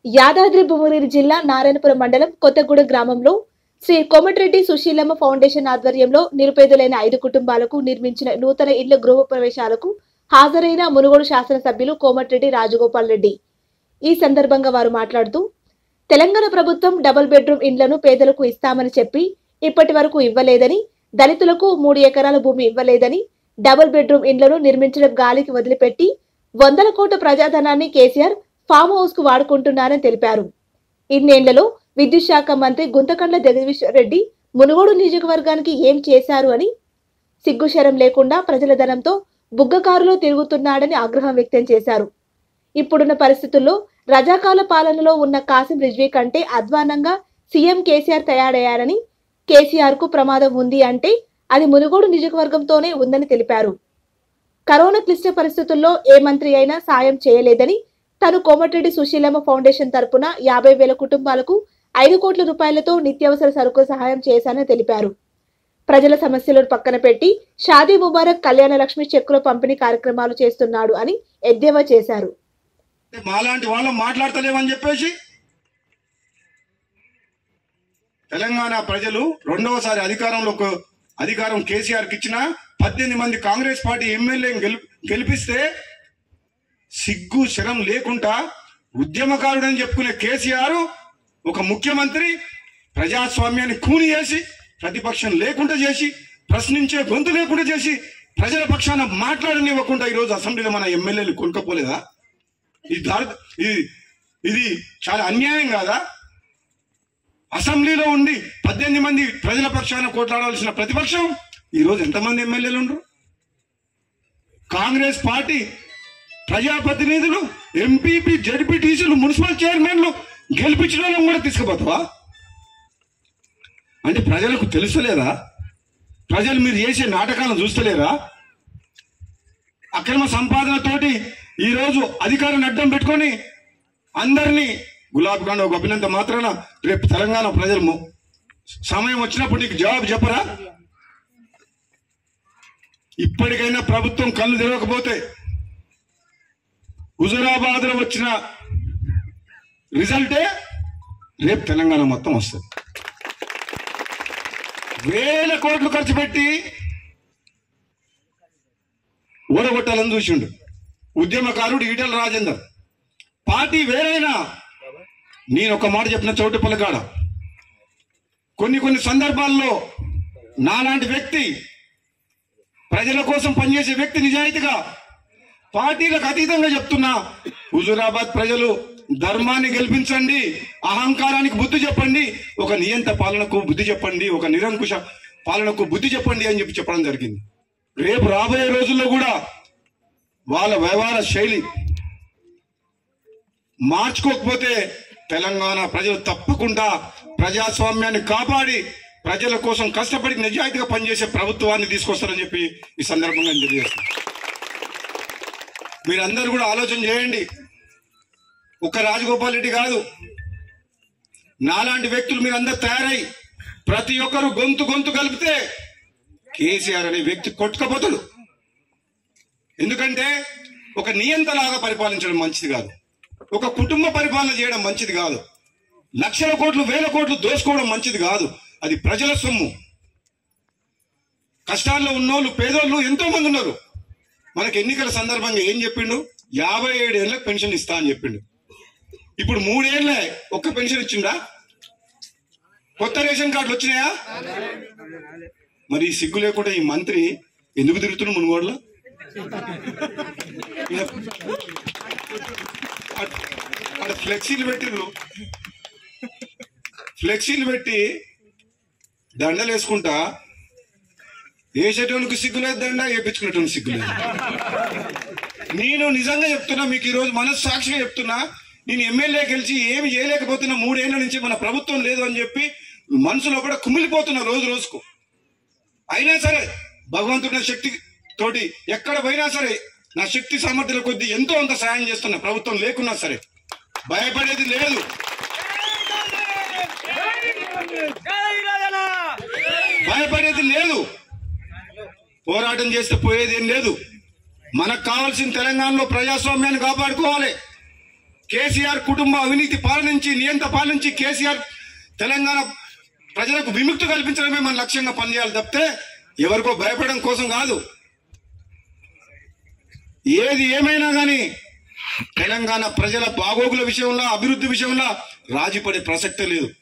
యాదాద్రి భువనగిరి జిల్లా నారాయణపురం మండలం కొత్తగూడ గ్రామంలో శ్రీ కోమటిరెడ్డి సుశీలమ్మ ఫౌండేషన్ ఆధ్వర్యంలో నిరుపేదలైన ఐదు కుటుంబాలకు నిర్మించిన నూతన ఇళ్ల గృహ ప్రవేశాలకు హాజరైన మునుగోడు శాసనసభ్యులు కోమటిరెడ్డి రాజగోపాల్ రెడ్డి ఈ సందర్భంగా వారు మాట్లాడుతూ తెలంగాణ ప్రభుత్వం డబుల్ బెడ్రూమ్ ఇండ్లను పేదలకు ఇస్తామని చెప్పి ఇప్పటి వరకు ఇవ్వలేదని దళితులకు మూడు ఎకరాల భూమి ఇవ్వలేదని డబుల్ బెడ్రూమ్ ఇండ్లను నిర్మించడం గాలికి వదిలిపెట్టి వందల కోట్ల ప్రజాధనాన్ని కేసీఆర్ ఫామ్ హౌస్ కు వాడుకుంటున్నారని తెలిపారు ఇన్నేళ్లలో విద్యుత్ శాఖ మంత్రి గుంతకండ్ల జగదీశ్వర్ రెడ్డి మునుగోడు నియోజకవర్గానికి ఏం చేశారు అని సిగ్గుశరం లేకుండా ప్రజల ధనంతో బుగ్గకారులో తిరుగుతున్నాడని ఆగ్రహం వ్యక్తం చేశారు ఇప్పుడున్న పరిస్థితుల్లో రజాకాల పాలనలో ఉన్న కాసిం రిజ్వీ కంటే అధ్వానంగా సీఎం కేసీఆర్ తయారయ్యారని కేసీఆర్ కు ప్రమాదం ఉంది అంటే అది మునుగోడు నియోజకవర్గంతోనే ఉందని తెలిపారు కరోనా క్లిష్ట పరిస్థితుల్లో ఏ మంత్రి అయినా సాయం చేయలేదని తను కోమటిరెడ్డి సుశీలమ్మ ఫౌండేషన్ తరపున యాభై వేల కుటుంబాలకు ఐదు కోట్ల రూపాయలతో నిత్యావసర సరుకుల సహాయం చేశానని తెలిపారు ప్రజల సమస్యలను పక్కన పెట్టి షాదీ ముబారక్ కళ్యాణ లక్ష్మి చెక్కుల పంపిణీ కార్యక్రమాలు చేస్తున్నాడు అని ఎద్దేవా చేశారు అంటే మాలాంటి వాళ్ళం మాట్లాడతలేమని చెప్పేసి తెలంగాణ ప్రజలు రెండవసారి అధికారంలోకి అధికారం కేసీఆర్కి ఇచ్చిన పద్దెనిమిది మంది కాంగ్రెస్ పార్టీ ఎమ్మెల్యేని గెలు గెలిపిస్తే సిగ్గు శరం లేకుండా ఉద్యమకారుడని చెప్పుకునే కేసీఆర్ ఒక ముఖ్యమంత్రి ప్రజాస్వామ్యాన్ని కూని చేసి ప్రతిపక్షం లేకుండా చేసి ప్రశ్నించే గొంతు లేకుండా చేసి ప్రజల పక్షాన మాట్లాడనివ్వకుండా ఈరోజు అసెంబ్లీలో మన ఎమ్మెల్యేలు కొనుక్కపోలేదా ఇది దారి ఇది ఇది చాలా అన్యాయం కాదా అసెంబ్లీలో ఉండి పద్దెనిమిది మంది ప్రజల పక్షాన కొట్లాడాల్సిన ప్రతిపక్షం ఈరోజు ఎంతమంది ఎమ్మెల్యేలు ఉండరు కాంగ్రెస్ పార్టీ ప్రజాప్రతినిధులు ఎంపీపీ జడ్పీటీసీలు మున్సిపల్ చైర్మన్లు గెలిపించిన వాళ్ళని కూడా తీసుకుపోతావా అంటే ప్రజలకు తెలుసలేదా ప్రజలు మీరు చేసే నాటకాలను చూస్తలేరా అక్రమ సంపాదనతోటి ఈరోజు అధికారాన్ని అడ్డం పెట్టుకొని అందరినీ గులాబ్ ఖాన్ ఒక అభినంత మాత్రాన రేపు తెలంగాణ ప్రజలు మొ- సమయం వచ్చినప్పుడు నీకు జవాబు చెప్పరా ఇప్పటికైనా ప్రభుత్వం కళ్ళు తెరవకపోతే హుజురాబాద్ లో వచ్చిన రిజల్టే రేపు తెలంగాణ మొత్తం వస్తుంది వేల కోట్లు ఖర్చు పెట్టి ఓడగొట్టాలని చూసిండు ఉద్యమకారుడు ఈటల రాజేందర్ పార్టీ వేరైనా నేను ఒక మాట చెప్పిన చోటు పలకాడ కొన్ని కొన్ని సందర్భాల్లో నాలాంటి వ్యక్తి ప్రజల కోసం పనిచేసే వ్యక్తి నిజాయితీగా పార్టీలకు అతీతంగా చెప్తున్నా హుజురాబాద్ ప్రజలు ధర్మాన్ని గెలిపించండి అహంకారానికి బుద్ధి చెప్పండి ఒక నియంత పాలనకు బుద్ధి చెప్పండి ఒక నిరంకుశ పాలనకు బుద్ధి చెప్పండి అని చెప్పి చెప్పడం జరిగింది రేపు రాబోయే రోజుల్లో కూడా వాళ్ళ వ్యవహార శైలి మార్చుకోకపోతే తెలంగాణ ప్రజలు తప్పకుండా ప్రజాస్వామ్యాన్ని కాపాడి ప్రజల కోసం కష్టపడి నిజాయితీగా పనిచేసే ప్రభుత్వాన్ని తీసుకొస్తారని చెప్పి ఈ సందర్భంగా నేను తెలియజేస్తాను మీరందరూ కూడా ఆలోచన చేయండి ఒక్క రాజగోపాల్ రెడ్డి కాదు నాలాంటి వ్యక్తులు మీరందరూ తయారై ప్రతి ఒక్కరు గొంతు గొంతు కలిపితే కేసీఆర్ అనే వ్యక్తి కొట్టుకపోతాడు ఎందుకంటే ఒక నియంతలాగా పరిపాలించడం మంచిది కాదు ఒక కుటుంబ పరిపాలన చేయడం మంచిది కాదు లక్షల కోట్లు వేల కోట్లు దోసుకోవడం మంచిది కాదు అది ప్రజల సొమ్ము కష్టాల్లో ఉన్నోళ్ళు పేదోళ్ళు ఎంతో మంది ఉన్నారు మనకి ఎన్నికల సందర్భంగా ఏం చెప్పిండు యాభై ఏడు ఏళ్ళకి పెన్షన్ ఇస్తా అని చెప్పిండు ఇప్పుడు మూడేళ్లే ఒక్క పెన్షన్ ఇచ్చిండా కొత్త రేషన్ కార్డులు వచ్చినాయా మరి ఈ సిగ్గు లేకుండా ఈ మంత్రి ఎందుకు తిరుగుతున్నాడు మునుగోడులో ఈయన అట్- అక్కడ ఫ్లెక్సీలు పెట్టిర్రు ఫ్లెక్సీలు పెట్టి దండలు వేసుకుంటా వేసేటోనికి సిగ్గు లేదు దండ వేపించుకునేటోనికి సిగ్గు లేదు నేను నిజంగా చెప్తున్నా మీకు ఈ రోజు మనస్సాక్షిగా చెప్తున్నా నేను ఎమ్మెల్యే గెలిచి ఏమి చేయలేకపోతున్నా మూడేళ్ల నుంచి మన ప్రభుత్వం లేదు అని చెప్పి మనసులో కూడా కుమిలిపోతున్నా రోజు రోజుకు అయినా సరే భగవంతుడి నా శక్తి తోటి ఎక్కడ పోయినా సరే నా శక్తి సామర్థ్యాల కొద్దీ ఎంతో అంత సాయం చేస్తున్నా ప్రభుత్వం లేకున్నా సరే భయపడేది లేదు భయపడేది లేదు పోరాటం చేస్తే పోయేది ఏం లేదు మనకు కావాల్సిన తెలంగాణలో ప్రజాస్వామ్యాన్ని కాపాడుకోవాలి కేసీఆర్ కుటుంబ అవినీతి పాలన నుంచి నియంత పాలన నుంచి కేసీఆర్ తెలంగాణ ప్రజలకు విముక్తి కల్పించడమే మన లక్ష్యంగా పనిచేయాలి తప్పితే ఎవరికో భయపడడం కోసం కాదు ఏది ఏమైనా కానీ తెలంగాణ ప్రజల బాగోగుల విషయంలో అభివృద్ధి విషయంలో రాజీ పడే ప్రసక్తే లేదు